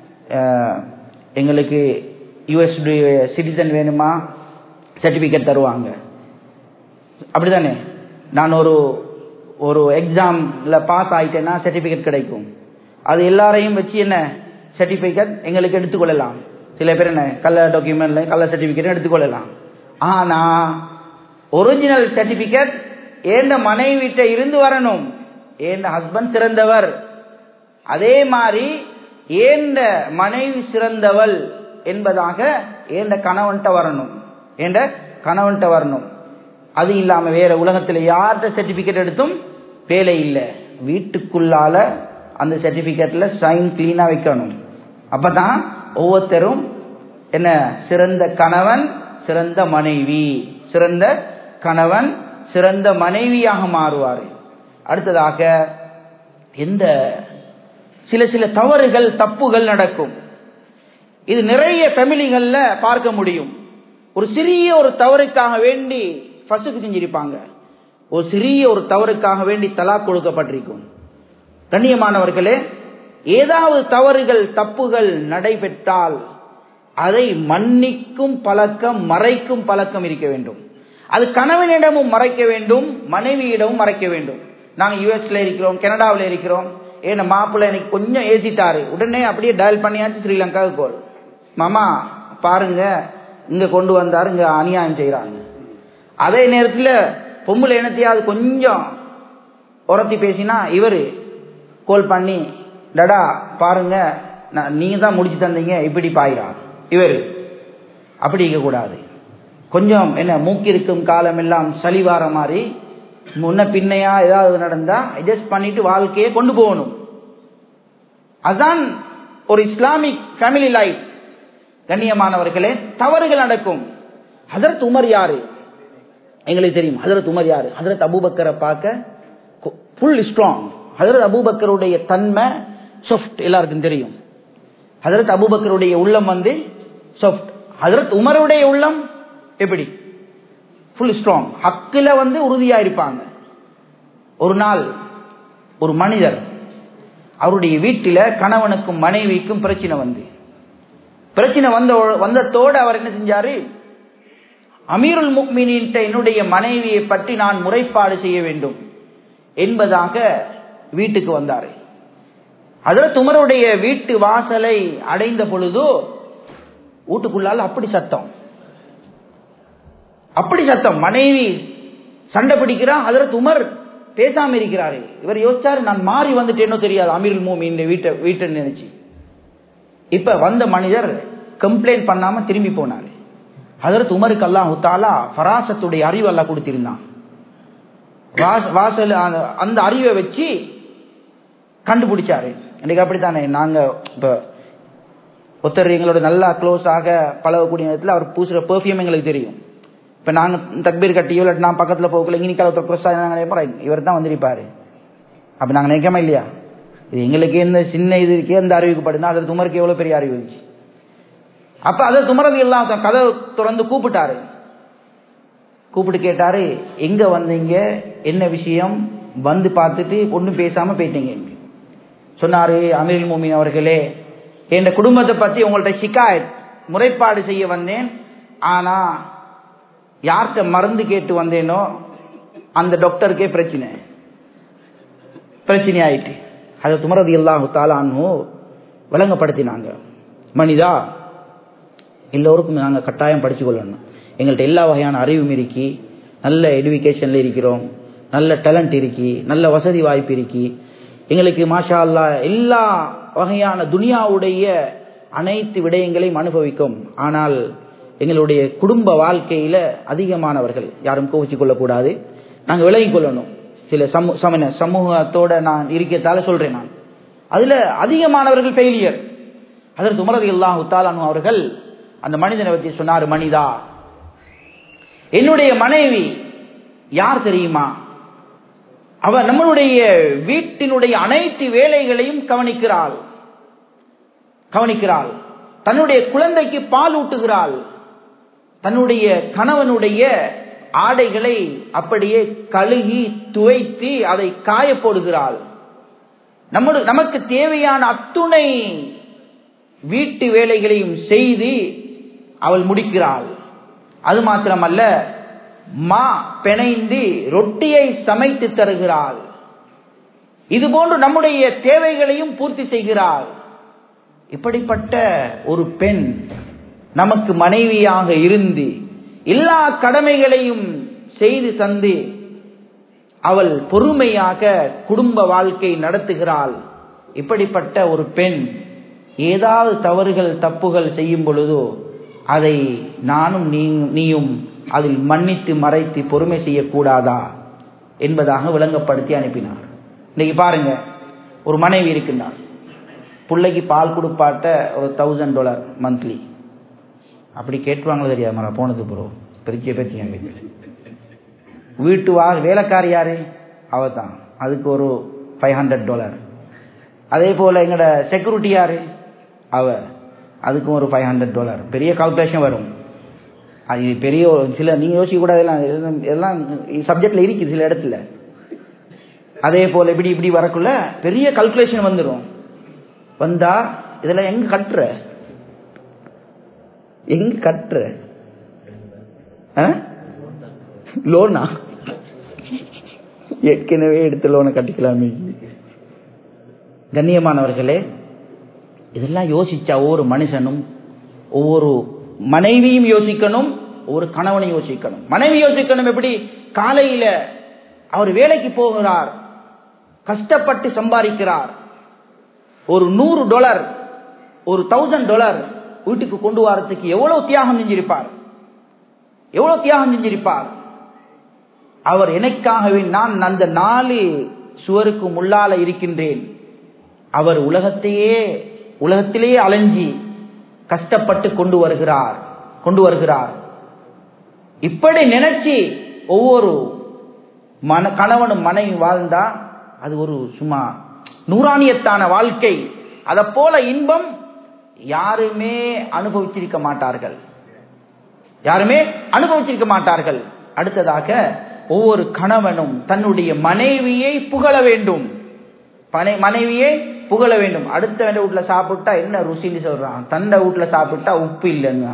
எங்களுக்கு யுஎஸ் சிட்டிசன் வேணுமா சர்டிபிகேட் தருவாங்க அப்படிதானே நான் ஒரு ஒரு எக்ஸாம்ல பாஸ் ஆயிட்டேன்னா சர்டிபிகேட் கிடைக்கும் அது எல்லாரையும் வச்சு என்ன சர்டிபிகேட் எங்களுக்கு எடுத்துக்கொள்ளலாம் சில பேர் என்ன கள்ள டாக்குமெண்ட்ல கள்ள சர்டிபிகேட் எடுத்துக்கொள்ளலாம் ஆனா ஒரிஜினல் சர்டிபிகேட் ஏண்ட மனைவிட்ட இருந்து வரணும் ஏண்ட ஹஸ்பண்ட் சிறந்தவர் அதே மாதிரி ஏண்ட மனைவி சிறந்தவள் என்பதாக ஏண்ட கணவன்கிட்ட வரணும் ஏண்ட கணவன்கிட்ட வரணும் அது இல்லாம வேற உலகத்துல யார்கிட்ட சர்டிபிகேட் எடுத்தும் வேலை இல்லை வீட்டுக்குள்ளால அந்த சர்டிபிகேட்ல சைன் கிளீனா வைக்கணும் அப்பதான் ஒவ்வொருத்தரும் என்ன சிறந்த கணவன் சிறந்த மனைவி சிறந்த கணவன் சிறந்த மனைவியாக மாறுவார் அடுத்ததாக எந்த சில சில தவறுகள் தப்புகள் நடக்கும் இது நிறைய ஃபேமிலிகள்ல பார்க்க முடியும் ஒரு சிறிய ஒரு தவறுக்காக வேண்டி ஃபர்ஸ்டுக்கு செஞ்சிருப்பாங்க ஒரு சிறிய ஒரு தவறுக்காக வேண்டி தலாக் கொடுக்கப்பட்டிருக்கும் கண்ணியமானவர்களே ஏதாவது தவறுகள் தப்புகள் நடைபெற்றால் அதை மன்னிக்கும் பழக்கம் மறைக்கும் பழக்கம் இருக்க வேண்டும் அது கணவனிடமும் மறைக்க வேண்டும் மனைவியிடமும் மறைக்க வேண்டும் நாங்க யூஎஸ்ல இருக்கிறோம் கனடாவில் இருக்கிறோம் ஏன்னா மாப்பிள்ளை எனக்கு கொஞ்சம் ஏசிட்டாரு உடனே அப்படியே டயல் பண்ணியாச்சு ஸ்ரீலங்காவுக்கு கோல் மாமா பாருங்க இங்க கொண்டு வந்தாரு இங்க அநியாயம் செய்யறாங்க அதே நேரத்தில் பொம்பளை இனத்தையாவது கொஞ்சம் உரத்தி பேசினா இவரு கோல் பண்ணி டடா பாருங்க நீங்க தான் முடிச்சு தந்தீங்க இப்படி பாயிரா இவர் அப்படி இருக்கக்கூடாது கொஞ்சம் என்ன மூக்கிருக்கும் காலம் எல்லாம் சளிவார மாதிரி முன்ன பின்னையா ஏதாவது நடந்தா அட்ஜஸ்ட் பண்ணிட்டு வாழ்க்கையை கொண்டு போகணும் அதான் ஒரு இஸ்லாமிக் ஃபேமிலி லைஃப் கண்ணியமானவர்களே தவறுகள் நடக்கும் ஹசரத் உமர் யாரு எங்களுக்கு தெரியும் ஹசரத் உமர் யாரு ஹசரத் அபூபக்கரை பார்க்க ஃபுல் ஸ்ட்ராங் ஹசரத் அபூபக்கருடைய தன்மை சாஃப்ட் எல்லாருக்கும் தெரியும் ஹசரத் அபூபக்கருடைய உள்ளம் வந்து சாஃப்ட் ஹசரத் உமருடைய உள்ளம் எப்படி ஃபுல் ஸ்ட்ராங் ஹக்கில வந்து உறுதியா இருப்பாங்க ஒரு நாள் ஒரு மனிதர் அவருடைய வீட்டில கணவனுக்கும் மனைவிக்கும் பிரச்சனை வந்து பிரச்சனை வந்த வந்ததோடு அவர் என்ன செஞ்சாரு அமீருல் முக்மினின் என்னுடைய மனைவியை பற்றி நான் முறைப்பாடு செய்ய வேண்டும் என்பதாக வீட்டுக்கு வந்தாரு அதில் துமருடைய வீட்டு வாசலை அடைந்த பொழுதோ வீட்டுக்குள்ளால் அப்படி சத்தம் அப்படி சத்தம் மனைவி சண்டை பிடிக்கிறா அதில் துமர் பேசாம இருக்கிறாரு இவர் யோசிச்சாரு நான் மாறி வந்துட்டேனோ தெரியாது அமீருல் மூமி இந்த வீட்டை வீட்டை நினைச்சு இப்ப வந்த மனிதர் கம்ப்ளைண்ட் பண்ணாம திரும்பி போனாரு ஹதரத் உமருக்கு அல்லாஹ் தாலா ஃபராசத்துடைய அறிவு எல்லாம் கொடுத்திருந்தான் வாசல் அந்த அறிவை வச்சு கண்டுபிடிச்சாரு இன்னைக்கு அப்படித்தானே நாங்க இப்ப ஒருத்தர் எங்களோட நல்லா க்ளோஸ் ஆக பழகக்கூடிய நேரத்தில் அவர் பூசுற பெர்ஃபியூம் எங்களுக்கு தெரியும் இப்ப நாங்க தக்பீர் கட்டியோ இல்லாட்டி நான் பக்கத்துல போகல இன்னைக்கு ஒருத்தர் க்ளோஸ் இவர் தான் வந்திருப்பாரு அப்ப நாங்க நினைக்காம இல்லையா இது எங்களுக்கு எந்த சின்ன இது இருக்கே அந்த அறிவுக்கு படுதா அதில் துமருக்கு எவ்வளவு பெரிய அறிவு இருந்துச்சு அப்ப அதை துமரது எல்லாம் கதை திறந்து கூப்பிட்டாரு கூப்பிட்டு கேட்டாரு எங்க வந்தீங்க என்ன விஷயம் வந்து பார்த்துட்டு ஒன்றும் பேசாம போயிட்டீங்க சொன்னாரு அமீர் மூமின் அவர்களே என் குடும்பத்தை பத்தி உங்கள்ட்ட ஷிகாயத் முறைப்பாடு செய்ய வந்தேன் ஆனா யார்கிட்ட மருந்து கேட்டு வந்தேனோ அந்த டாக்டருக்கே பிரச்சனை பிரச்சனை ஆயிட்டு அதை துமரது எல்லாம் தாளான்னு விளங்கப்படுத்தினாங்க மனிதா எல்லோருக்கும் நாங்கள் கட்டாயம் படிச்சு கொள்ளணும் எங்கள்கிட்ட எல்லா வகையான அறிவும் இருக்கி நல்ல எடுக்கேஷன்ல இருக்கிறோம் நல்ல டேலண்ட் இருக்கி நல்ல வசதி வாய்ப்பு இருக்கி எங்களுக்கு மாஷா அல்லா எல்லா வகையான துனியாவுடைய அனைத்து விடயங்களையும் அனுபவிக்கும் ஆனால் எங்களுடைய குடும்ப வாழ்க்கையில அதிகமானவர்கள் யாரும் கோவிச்சு கொள்ளக்கூடாது நாங்கள் விலகிக் கொள்ளணும் சில சமூ சமண சமூகத்தோட நான் இருக்கத்தால சொல்றேன் நான் அதுல அதிகமானவர்கள் ஃபெயிலியர் அதற்கு உமரது இல்லாஹு தாலானு அவர்கள் அந்த மனிதனை பற்றி சொன்னார் மனிதா என்னுடைய மனைவி யார் தெரியுமா அவ நம்மளுடைய வீட்டினுடைய அனைத்து வேலைகளையும் கவனிக்கிறாள் கவனிக்கிறாள் தன்னுடைய குழந்தைக்கு பால் ஊட்டுகிறாள் தன்னுடைய கணவனுடைய ஆடைகளை அப்படியே கழுகி துவைத்து அதை காய போடுகிறாள் நம்முடைய நமக்கு தேவையான அத்துணை வீட்டு வேலைகளையும் செய்து அவள் முடிக்கிறாள் அது மாத்திரமல்ல மா பிணைந்து ரொட்டியை சமைத்து தருகிறாள் இது போன்று நம்முடைய தேவைகளையும் பூர்த்தி செய்கிறாள் இப்படிப்பட்ட ஒரு பெண் நமக்கு மனைவியாக இருந்து எல்லா கடமைகளையும் செய்து தந்து அவள் பொறுமையாக குடும்ப வாழ்க்கை நடத்துகிறாள் இப்படிப்பட்ட ஒரு பெண் ஏதாவது தவறுகள் தப்புகள் செய்யும் பொழுதோ அதை நானும் நீயும் அதில் மன்னித்து மறைத்து பொறுமை செய்யக்கூடாதா என்பதாக விளங்கப்படுத்தி அனுப்பினார் இன்னைக்கு பாருங்க ஒரு மனைவி இருக்கின்றார் பிள்ளைக்கு பால் கொடுப்பாட்ட ஒரு தௌசண்ட் டாலர் மந்த்லி அப்படி கேட்டுவாங்களோ தெரியாது போனது ப்ரோ பெரிய பெரிய வீட்டு வா வேலைக்காரி யாரு அவ தான் அதுக்கு ஒரு ஃபைவ் ஹண்ட்ரட் டாலர் அதே போல எங்கட செக்யூரிட்டி யாரு அவ அதுக்கும் ஒரு ஃபைவ் ஹண்ட்ரட் டாலர் பெரிய கால்குலேஷன் வரும் அது பெரிய சில நீங்க யோசிக்க கூட எல்லாம் எல்லாம் சப்ஜெக்ட்ல இருக்குது சில இடத்துல அதே போல இப்படி இப்படி வரக்குள்ள பெரிய கல்குலேஷன் வந்துடும் வந்தா இதெல்லாம் எங்க கட்டுற எங்க கட்டுற லோனா ஏற்கனவே எடுத்த லோனை கட்டிக்கலாமே கண்ணியமானவர்களே இதெல்லாம் யோசிச்சா ஒவ்வொரு மனுஷனும் ஒவ்வொரு மனைவியும் யோசிக்கணும் ஒரு கணவனையும் யோசிக்கணும் மனைவி யோசிக்கணும் எப்படி காலையில அவர் வேலைக்கு போகிறார் கஷ்டப்பட்டு சம்பாதிக்கிறார் ஒரு நூறு டாலர் ஒரு தௌசண்ட் டாலர் வீட்டுக்கு கொண்டு வரத்துக்கு எவ்வளவு தியாகம் செஞ்சிருப்பார் எவ்வளவு தியாகம் செஞ்சிருப்பார் அவர் எனக்காகவே நான் அந்த நாலு சுவருக்கு முள்ளால இருக்கின்றேன் அவர் உலகத்தையே உலகத்திலேயே அலைஞ்சி கஷ்டப்பட்டு கொண்டு வருகிறார் கொண்டு வருகிறார் இப்படி நினைச்சு ஒவ்வொரு மன கணவனும் மனைவி வாழ்ந்தா அது ஒரு சும்மா நூறானியத்தான வாழ்க்கை அத போல இன்பம் யாருமே அனுபவிச்சிருக்க மாட்டார்கள் யாருமே அனுபவிச்சிருக்க மாட்டார்கள் அடுத்ததாக ஒவ்வொரு கணவனும் தன்னுடைய மனைவியை புகழ வேண்டும் மனைவியை புகழ வேண்டும் அடுத்த வீட்டுல சாப்பிட்டா என்ன ருசின்னு சொல்றான் தந்த வீட்டுல சாப்பிட்டா உப்பு இல்லைன்னு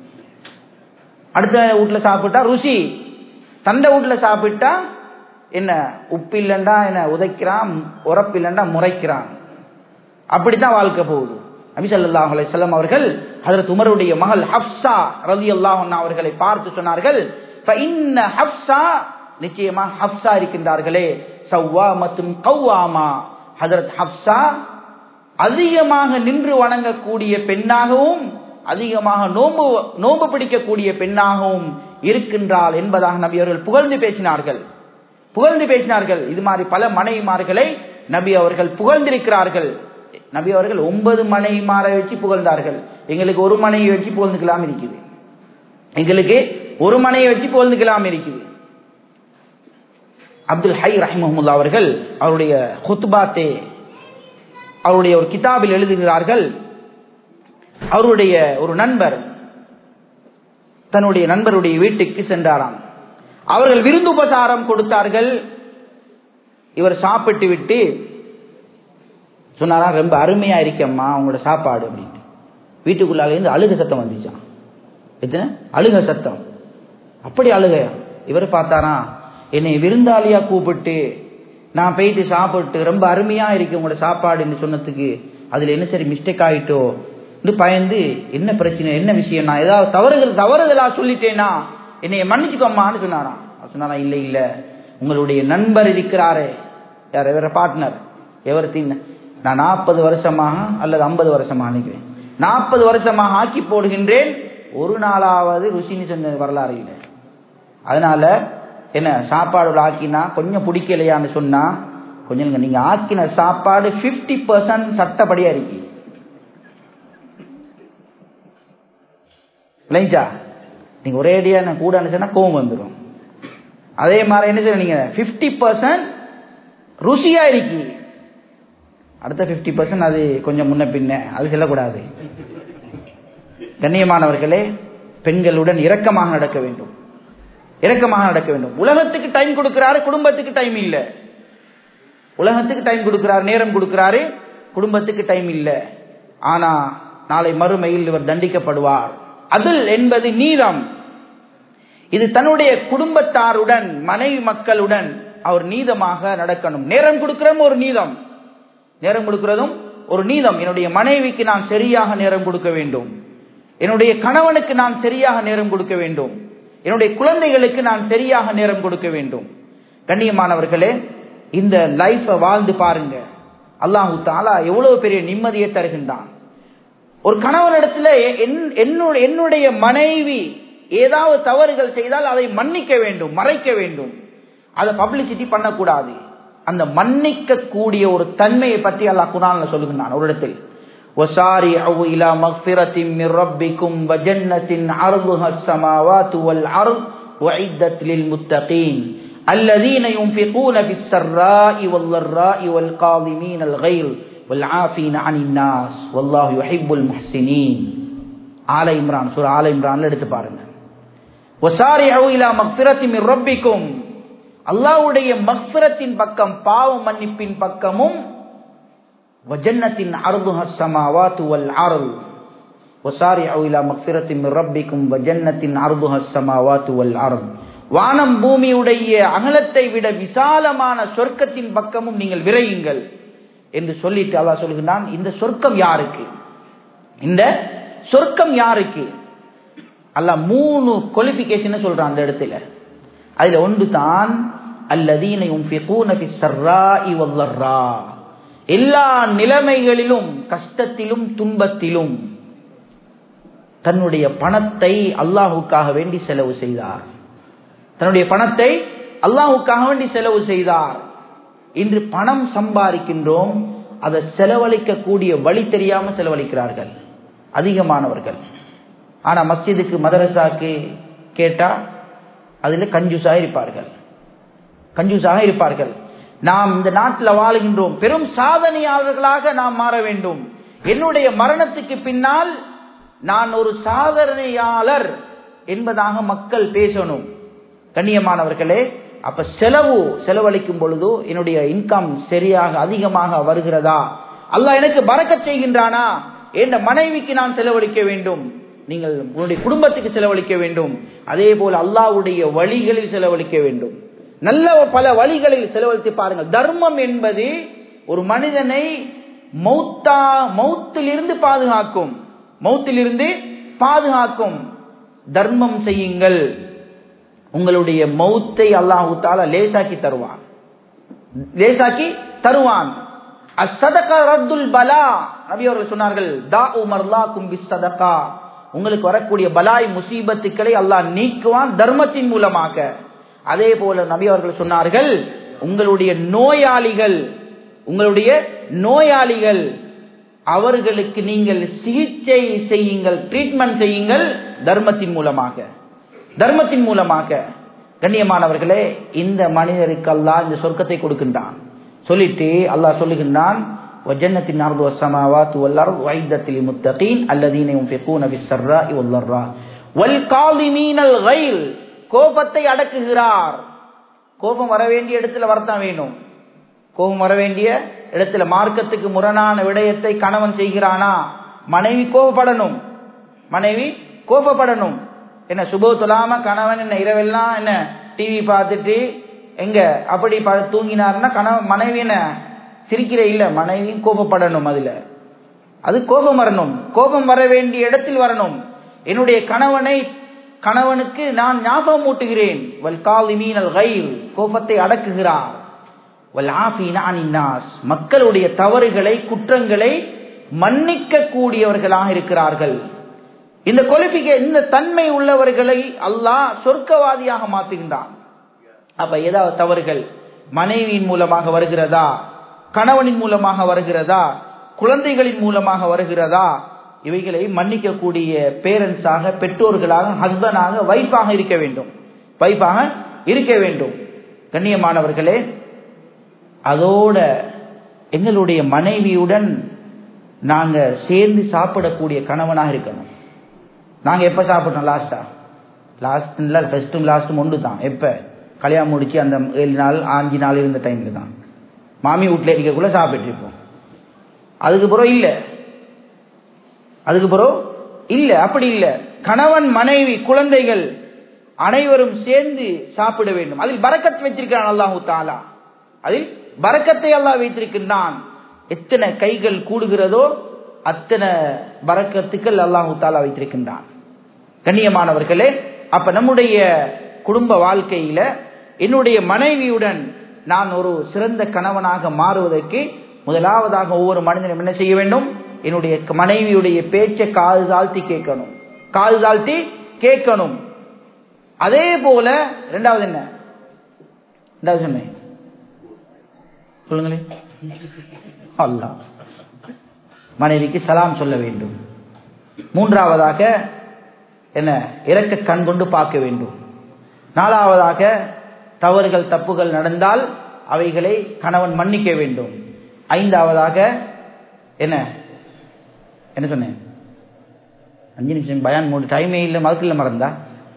அடுத்த வீட்டுல சாப்பிட்டா ருசி தந்த வீட்டுல சாப்பிட்டா என்ன உப்பு இல்லைண்டா என்ன உதைக்கிறான் உரப்பு இல்லைண்டா முறைக்கிறான் அப்படித்தான் வாழ்க்கை போகுது நபிசல்லாஹ் அலையம் அவர்கள் அதற்கு உமருடைய மகள் ஹப்சா ரதி அல்லாஹ் அவர்களை பார்த்து சொன்னார்கள் ஹப்சா நிச்சயமா ஹப்சா இருக்கின்றார்களே சவ்வா மற்றும் கௌவாமா ஹதரத் ஹப்சா அதிகமாக நின்று வணங்கக்கூடிய பெண்ணாகவும் அதிகமாக நோம்பு நோம்பு பிடிக்கக்கூடிய பெண்ணாகவும் இருக்கின்றாள் என்பதாக நபி அவர்கள் புகழ்ந்து பேசினார்கள் புகழ்ந்து பேசினார்கள் இது மாதிரி பல மனைவிமார்களை நபி அவர்கள் புகழ்ந்திருக்கிறார்கள் நபி அவர்கள் ஒன்பது மனைவிமாரை வச்சு புகழ்ந்தார்கள் எங்களுக்கு ஒரு மனைவி வச்சு புகழ்ந்துக்கலாம் இருக்குது எங்களுக்கு ஒரு மனையை வச்சு புகழ்ந்துக்கலாம் இருக்குது அப்துல் ஹை ரஹிமஹமுல்லா அவர்கள் அவருடைய ஹுத்பாத்தே அவருடைய ஒரு கிதாபில் எழுதுகிறார்கள் அவருடைய ஒரு நண்பர் தன்னுடைய நண்பருடைய வீட்டுக்கு சென்றாராம் அவர்கள் விருந்து உபசாரம் கொடுத்தார்கள் இவர் சாப்பிட்டு விட்டு சொன்னாரா ரொம்ப அருமையா இருக்கம்மா உங்களோட சாப்பாடு அப்படின்ட்டு வீட்டுக்குள்ளாக இருந்து அழுக சத்தம் வந்துச்சான் எத்தனை அழுக சத்தம் அப்படி அழுகையா இவர் பார்த்தாரா என்னை விருந்தாளியா கூப்பிட்டு நான் போயிட்டு சாப்பிட்டு ரொம்ப அருமையா இருக்கு உங்களோட சாப்பாடுன்னு சொன்னதுக்கு அதுல என்ன சரி மிஸ்டேக் ஆயிட்டோ பயந்து என்ன பிரச்சனை என்ன விஷயம் நான் ஏதாவது தவறுகள் தவறுதலா சொல்லிட்டேனா என்னைய மன்னிச்சுக்கோம்மான்னு சொன்னாராம் சொன்னாரா இல்ல இல்ல உங்களுடைய நண்பர் இருக்கிறாரே யார் வேற பார்ட்னர் எவர் தீன் நான் நாற்பது வருஷமாக அல்லது ஐம்பது வருஷமாக நினைக்கிறேன் நாற்பது வருஷமாக ஆக்கி போடுகின்றேன் ஒரு நாளாவது ருசின்னு சொன்ன வரலாறு இல்லை அதனால என்ன சாப்பாடு ஆக்கினா கொஞ்சம் பிடிக்கலையான்னு சொன்னா கொஞ்சம் நீங்க ஆக்கின சாப்பாடு பிப்டி பர்சன்ட் சட்டப்படியா இருக்கு இல்லைங்களா நீங்க ஒரே அடியா கூட சொன்னா கோவம் வந்துடும் அதே மாதிரி என்ன செய்ய நீங்க பிப்டி பர்சன்ட் ருசியா இருக்கு அடுத்த பிப்டி பர்சன்ட் அது கொஞ்சம் முன்ன பின்ன அது செல்லக்கூடாது கண்ணியமானவர்களே பெண்களுடன் இரக்கமாக நடக்க வேண்டும் இரக்கமாக நடக்க வேண்டும் உலகத்துக்கு டைம் கொடுக்கிறாரு குடும்பத்துக்கு டைம் இல்ல உலகத்துக்கு டைம் கொடுக்கிறாரு நேரம் கொடுக்கிறாரு குடும்பத்துக்கு டைம் இல்ல ஆனா நாளை மறுமையில் இவர் தண்டிக்கப்படுவார் அதில் என்பது நீதம் இது தன்னுடைய குடும்பத்தாருடன் மனைவி மக்களுடன் அவர் நீதமாக நடக்கணும் நேரம் கொடுக்கிறதும் ஒரு நீதம் நேரம் கொடுக்கிறதும் ஒரு நீதம் என்னுடைய மனைவிக்கு நான் சரியாக நேரம் கொடுக்க வேண்டும் என்னுடைய கணவனுக்கு நான் சரியாக நேரம் கொடுக்க வேண்டும் என்னுடைய குழந்தைகளுக்கு நான் சரியாக நேரம் கொடுக்க வேண்டும் கண்ணியமானவர்களே இந்த லைஃப வாழ்ந்து பாருங்க அல்லாஹு தாலா எவ்வளவு பெரிய நிம்மதியை தருகின்றான் ஒரு கணவனிடத்துல என்னுடைய மனைவி ஏதாவது தவறுகள் செய்தால் அதை மன்னிக்க வேண்டும் மறைக்க வேண்டும் அதை பப்ளிசிட்டி பண்ணக்கூடாது அந்த மன்னிக்க கூடிய ஒரு தன்மையை பற்றி அல்லாஹ் குரான்ல சொல்லுகிறான் ஒரு இடத்தில் وسارعوا إلى مغفرة من ربكم وجنة عرضها السماوات والأرض وعدت للمتقين الذين ينفقون في السراء والضراء والقاضمين الغيظ والعافين عن الناس والله يحب المحسنين ஆல இம்ரான் சூரா ஆல இம்ரான்ல எடுத்து பாருங்க وسارعوا إلى مغفرة من ربكم அல்லாஹ்வுடைய மக்ஃபிரத்தின் பக்கம் பாவ மன்னிப்பின் பக்கமும் வஜன்னத்தின் அர்துஹ ஸமாவாத்து வல் அர்த் وسارعوا الى مغفرة من ربكم وجنة عرضها السماوات والارض வானம் பூமியுடைய அகலத்தை விட விசாலமான சொர்க்கத்தின் பக்கமும் நீங்கள் விரையுங்கள் என்று சொல்லிட்டு அல்லாஹ் சொல்கிறான் இந்த சொர்க்கம் யாருக்கு இந்த சொர்க்கம் யாருக்கு அல்லாஹ் மூணு குவாலிபிகேஷன் சொல்றான் அந்த இடத்துல அதுல ஒன்று தான் அல்லதீன யுன்ஃபிகூன ஃபிஸ் ஸர்ராஇ வல்லர்ரா எல்லா நிலைமைகளிலும் கஷ்டத்திலும் துன்பத்திலும் தன்னுடைய பணத்தை அல்லாஹுக்காக வேண்டி செலவு செய்தார் தன்னுடைய பணத்தை அல்லாஹுக்காக வேண்டி செலவு செய்தார் இன்று பணம் சம்பாதிக்கின்றோம் அதை செலவழிக்க கூடிய வழி தெரியாம செலவழிக்கிறார்கள் அதிகமானவர்கள் ஆனா மஸ்ஜிதுக்கு மதரசாக்கு கேட்டா அதுல கஞ்சூஸாக இருப்பார்கள் கஞ்சூஸாக இருப்பார்கள் நாம் இந்த நாட்டில் வாழுகின்றோம் பெரும் சாதனையாளர்களாக நாம் மாற வேண்டும் என்னுடைய மரணத்துக்கு பின்னால் நான் ஒரு சாதனையாளர் என்பதாக மக்கள் பேசணும் கண்ணியமானவர்களே அப்ப செலவு செலவழிக்கும் பொழுது என்னுடைய இன்கம் சரியாக அதிகமாக வருகிறதா அல்லாஹ் எனக்கு பறக்க செய்கின்றானா என் மனைவிக்கு நான் செலவழிக்க வேண்டும் நீங்கள் உன்னுடைய குடும்பத்துக்கு செலவழிக்க வேண்டும் அதே போல அல்லாவுடைய வழிகளில் செலவழிக்க வேண்டும் நல்ல பல வழிகளில் செலவழித்து பாருங்கள் தர்மம் என்பது ஒரு மனிதனை மௌத்தா மௌத்திலிருந்து பாதுகாக்கும் மௌத்திலிருந்து பாதுகாக்கும் தர்மம் செய்யுங்கள் உங்களுடைய மௌத்தை அல்லாஹு தாலா லேசாக்கி தருவான் லேசாக்கி தருவான் அசதகா ரத்துல் பலா நபி அவர்கள் சொன்னார்கள் தா உமர்லா கும்பி சதகா உங்களுக்கு வரக்கூடிய பலாய் முசீபத்துக்களை அல்லாஹ் நீக்குவான் தர்மத்தின் மூலமாக அதே போல நபி அவர்கள் சொன்னார்கள் உங்களுடைய நோயாளிகள் உங்களுடைய நோயாளிகள் அவர்களுக்கு நீங்கள் சிகிச்சை செய்யுங்கள் ட்ரீட்மெண்ட் செய்யுங்கள் தர்மத்தின் மூலமாக தர்மத்தின் மூலமாக கண்ணியமானவர்களே இந்த மனிதருக்கு அல்லாஹ் இந்த சொர்க்கத்தை கொடுக்கின்றான் சொல்லிட்டு அல்லாஹ் சொல்லுகின்றான் وجنة عرض السماوات والأرض وعدت للمتقين الذين ينفقون في السراء والضراء والقاضمين الغيظ கோபத்தை அடக்குகிறார் கோபம் வர வேண்டிய இடத்துல வரத்தான் வேணும் கோபம் வர வேண்டிய இடத்துல மார்க்கத்துக்கு முரணான விடயத்தை கணவன் செய்கிறானா மனைவி கோபப்படணும் மனைவி கோபப்படணும் என்ன சுபோ தொழாம கணவன் என்ன இரவெல்லாம் என்ன டிவி பார்த்துட்டு எங்க அப்படி தூங்கினார்னா கணவன் மனைவி என்ன சிரிக்கிற இல்ல மனைவியும் கோபப்படணும் அதுல அது கோபம் வரணும் கோபம் வர வேண்டிய இடத்தில் வரணும் என்னுடைய கணவனை கணவனுக்கு நான் ஞாபகம் ஊட்டுகிறேன் வல் காலிமீனல் கைர் கோபத்தை அடக்குகிறார் வல் ஆஃபீனாஸ் மக்களுடைய தவறுகளை குற்றங்களை மன்னிக்க கூடியவர்களாக இருக்கிறார்கள் இந்த குவாலிபிகே இந்த தன்மை உள்ளவர்களை அல்லாஹ் சொர்க்கவாதியாக மாற்றுகின்றான் அப்ப ஏதாவது தவறுகள் மனைவியின் மூலமாக வருகிறதா கணவனின் மூலமாக வருகிறதா குழந்தைகளின் மூலமாக வருகிறதா இவைகளை மன்னிக்கக்கூடிய பேரண்ட்ஸாக பெற்றோர்களாக ஹஸ்பண்டாக வைஃபாக இருக்க வேண்டும் வைஃபாக இருக்க வேண்டும் கண்ணியமானவர்களே அதோட எங்களுடைய மனைவியுடன் நாங்க சேர்ந்து சாப்பிடக்கூடிய கணவனாக இருக்கணும் நாங்க எப்ப சாப்பிட்டோம் லாஸ்டா லாஸ்ட் இல்ல ஃபர்ஸ்டும் லாஸ்டும் ஒன்று தான் எப்ப கல்யாணம் முடிச்சு அந்த ஏழு நாள் அஞ்சு நாள் இருந்த டைம்ல தான் மாமி வீட்டில் இருக்கக்குள்ள சாப்பிட்டு இருப்போம் அதுக்கு பிறகு இல்ல அதுக்கு பிறகு இல்ல அப்படி இல்ல கணவன் மனைவி குழந்தைகள் அனைவரும் சேர்ந்து சாப்பிட வேண்டும் அதில் பரக்கத் வைத்திருக்கிறான் அல்லாஹு தாலா அதில் பரக்கத்தை அல்லாஹ் வைத்திருக்கின்றான் எத்தனை கைகள் கூடுகிறதோ அத்தனை பரக்கத்துக்கள் அல்லாஹு தாலா வைத்திருக்கின்றான் கண்ணியமானவர்களே அப்ப நம்முடைய குடும்ப வாழ்க்கையில என்னுடைய மனைவியுடன் நான் ஒரு சிறந்த கணவனாக மாறுவதற்கு முதலாவதாக ஒவ்வொரு மனிதனும் என்ன செய்ய வேண்டும் என்னுடைய மனைவியுடைய பேச்சை காது தாழ்த்தி கேட்கணும் காது தாழ்த்தி கேட்கணும் அதே போல ரெண்டாவது என்ன ரெண்டாவது சொன்னேன் சொல்லுங்களேன் அல்லா மனைவிக்கு சலாம் சொல்ல வேண்டும் மூன்றாவதாக என்ன இறக்க கண் கொண்டு பார்க்க வேண்டும் நாலாவதாக தவறுகள் தப்புகள் நடந்தால் அவைகளை கணவன் மன்னிக்க வேண்டும் ஐந்தாவதாக என்ன என்ன சொன்னேன் அஞ்சு நிமிஷம் பயான் மூணு டைமே இல்லை மதுக்குள்ள மறந்தா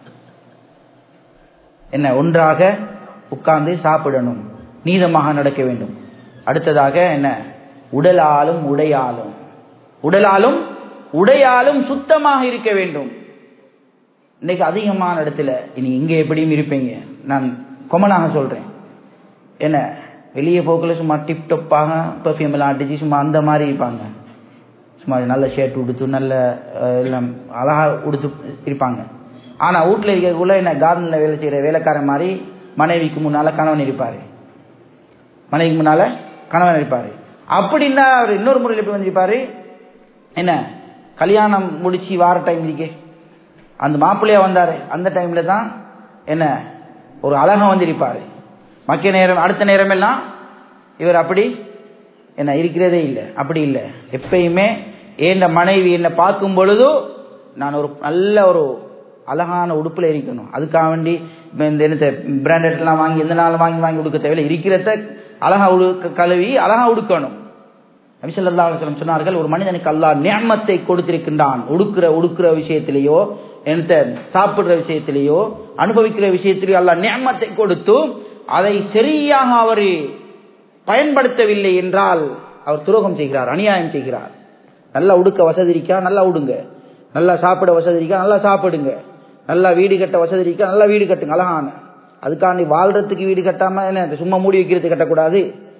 என்ன ஒன்றாக உட்கார்ந்து சாப்பிடணும் நீதமாக நடக்க வேண்டும் அடுத்ததாக என்ன உடலாலும் உடையாலும் உடலாலும் உடையாலும் சுத்தமாக இருக்க வேண்டும் இன்னைக்கு அதிகமான இடத்துல இனி இங்க எப்படியும் இருப்பீங்க நான் கொமனாக சொல்றேன் என்ன வெளியே போக்குல சும்மா டிப் டப்பாக பெர்ஃபியூம் எல்லாம் அடிச்சு சும்மா அந்த மாதிரி இருப்பாங்க சும்மா நல்ல ஷர்ட் உடுத்து நல்ல எல்லாம் அழகா உடுத்து இருப்பாங்க ஆனா வீட்டுல இருக்கக்குள்ள என்ன கார்டன்ல வேலை செய்யற வேலைக்காரன் மாதிரி மனைவிக்கு முன்னால கணவன் இருப்பாரு மனைவிக்கு முன்னால கணவன் இருப்பாரு அப்படின்னா அவர் இன்னொரு முறையில் எப்படி வந்திருப்பாரு என்ன கல்யாணம் முடிச்சு வார டைம் இருக்கே அந்த மாப்பிள்ளையா வந்தாரு அந்த டைம்ல தான் என்ன ஒரு அழகா வந்திருப்பாரு மக்கிய நேரம் அடுத்த நேரம் எல்லாம் இவர் அப்படி என்ன இருக்கிறதே இல்லை அப்படி இல்லை எப்பயுமே என் மனைவி என்னை பார்க்கும் பொழுது நான் ஒரு நல்ல ஒரு அழகான உடுப்புல இருக்கணும் அதுக்காக வேண்டி இந்த என்ன பிராண்டட் எல்லாம் வாங்கி எந்த நாள் வாங்கி வாங்கி உடுக்க தேவையில்லை இருக்கிறத அழகா உடுக்க கழுவி அழகா உடுக்கணும் நபிசல்லா அலுவலம் சொன்னார்கள் ஒரு மனிதனுக்கு அல்லாஹ் நியமத்தை கொடுத்திருக்கின்றான் உடுக்கிற உடுக்கிற விஷயத்திலேயோ எந்த சாப்பிடுற விஷயத்திலேயோ அனுபவிக்கிற விஷயத்திலேயோ அல்லாஹ் நியமத்தை கொடுத்து அதை சரியாக அவர் பயன்படுத்தவில்லை என்றால் அவர் துரோகம் செய்கிறார் அநியாயம் செய்கிறார் நல்லா உடுக்க வசதி இருக்கா நல்லா உடுங்க நல்லா சாப்பிட வசதி இருக்கா நல்லா சாப்பிடுங்க நல்லா வீடு கட்ட வசதி இருக்கா நல்லா வீடு கட்டுங்க அழகான அதுக்காண்டி வாழ்றதுக்கு வீடு கட்டாம என்ன சும்மா மூடி வைக்கிறது கட்டக்கூடாது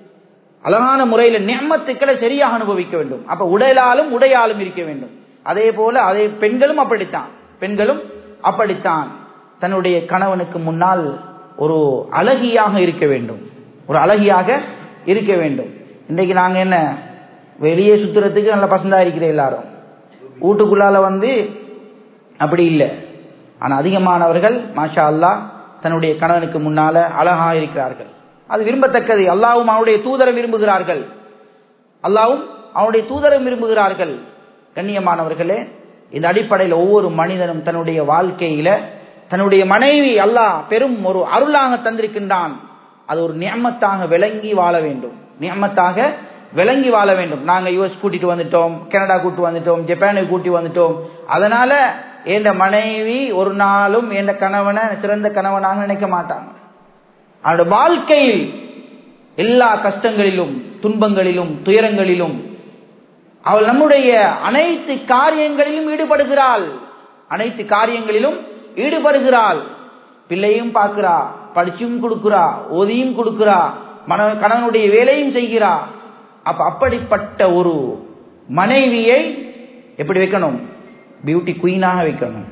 அழகான முறையில நியமத்துக்களை சரியாக அனுபவிக்க வேண்டும் அப்ப உடலாலும் உடையாலும் இருக்க வேண்டும் அதே போல அதே பெண்களும் அப்படித்தான் பெண்களும் அப்படித்தான் தன்னுடைய கணவனுக்கு முன்னால் ஒரு அழகியாக இருக்க வேண்டும் ஒரு அழகியாக இருக்க வேண்டும் இன்றைக்கு நாங்க என்ன வெளியே சுத்துறதுக்கு நல்ல பசந்தா இருக்கிற எல்லாரும் வீட்டுக்குள்ளால வந்து அப்படி இல்லை ஆனா அதிகமானவர்கள் மாஷா அல்லா தன்னுடைய கணவனுக்கு முன்னால அழகா இருக்கிறார்கள் அது விரும்பத்தக்கது அல்லாவும் அவனுடைய தூதரை விரும்புகிறார்கள் அல்லாவும் அவனுடைய தூதரை விரும்புகிறார்கள் கண்ணியமானவர்களே இந்த அடிப்படையில் ஒவ்வொரு மனிதனும் தன்னுடைய வாழ்க்கையில தன்னுடைய மனைவி அல்லாஹ் பெரும் ஒரு அருளாக தந்திருக்கின்றான் அது ஒரு நியமத்தாக விளங்கி வாழ வேண்டும் நியமத்தாக விளங்கி வாழ வேண்டும் நாங்க யுஎஸ் கூட்டிட்டு வந்துட்டோம் கனடா கூட்டு வந்துட்டோம் ஜப்பானுக்கு கூட்டி வந்துட்டோம் அதனால என் மனைவி ஒரு நாளும் என் கணவனை சிறந்த கணவனாக நினைக்க மாட்டாங்க அவனோட வாழ்க்கையில் எல்லா கஷ்டங்களிலும் துன்பங்களிலும் துயரங்களிலும் அவள் நம்முடைய அனைத்து காரியங்களிலும் ஈடுபடுகிறாள் அனைத்து காரியங்களிலும் ஈடுபடுகிறாள் பிள்ளையும் பார்க்கிறா படிச்சும் கொடுக்கிறா ஓதியும் கொடுக்கிறா மன கணவனுடைய வேலையும் செய்கிறா அப்ப அப்படிப்பட்ட ஒரு மனைவியை எப்படி வைக்கணும் பியூட்டி குயினாக வைக்கணும்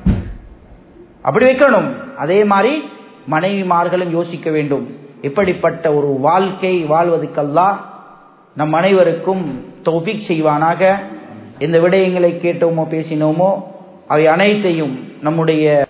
அப்படி வைக்கணும் அதே மாதிரி மனைவிமார்களும் யோசிக்க வேண்டும் இப்படிப்பட்ட ஒரு வாழ்க்கை வாழ்வதற்கல்லா நம் அனைவருக்கும் தௌபிக் செய்வானாக எந்த விடயங்களை கேட்டோமோ பேசினோமோ அவை அனைத்தையும் நம்முடைய